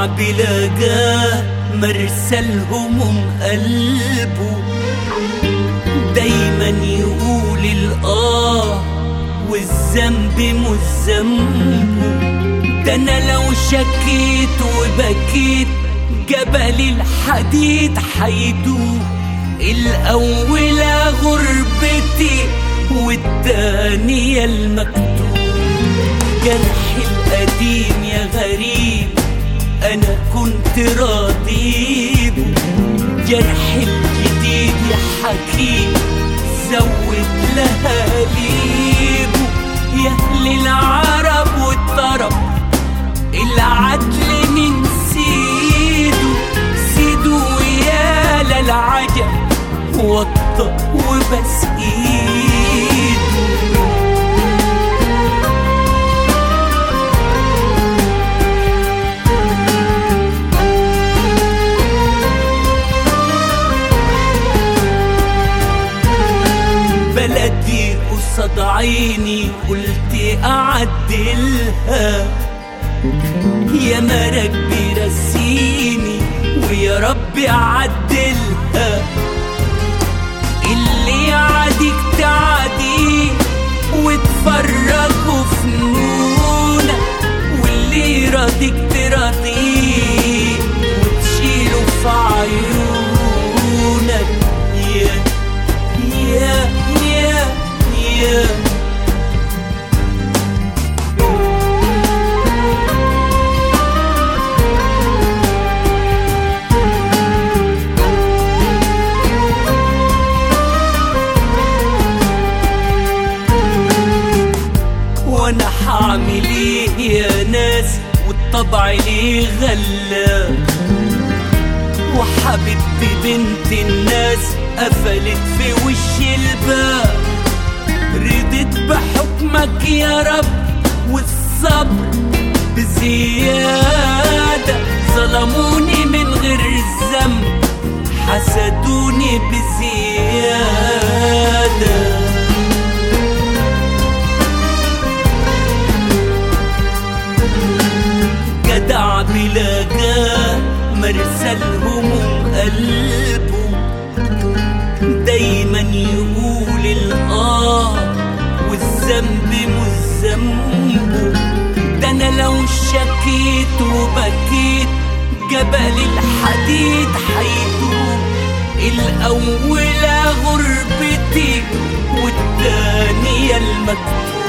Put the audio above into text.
جدع بلاقاه مرسى الهموم قلبه دايما يقول الآه والذنب مش ذنبه ده انا لو شكيت وبكيت جبل الحديد حيدوب الأولى غربتي والتانية المكتوب جرحي القديم يا غريب أنا كنت راضي به جرحي الجديد يا حكيم زود لها ليبه يا أهل العرب والطرب العدل من سيده سيده يا للعجب وطى وبس ايده بلدي قصاد عيني قلت اعدلها يا مرك بيرسيني ويا ربي اعدلها اللي يعاديك تعاديه وتفرجوا فنونك واللي يراضيك تراضيه وتشيله في عيونك يا يا يا يا وانا حعمل ايه يا ناس والطبع ليه غلا وحبيبتي بنت الناس قفلت في وش الباب رضيت بحكمك يا رب والصبر بزيادة ظلموني من غير الذنب حسدوني بزيادة جدع بلاقاه مرسى الهموم قلبه دايما يقول الآه والذنب مش ذنبه ده انا لو شكيت وبكيت جبل الحديد حيدوب الأولى غربتي والتانية المكتوب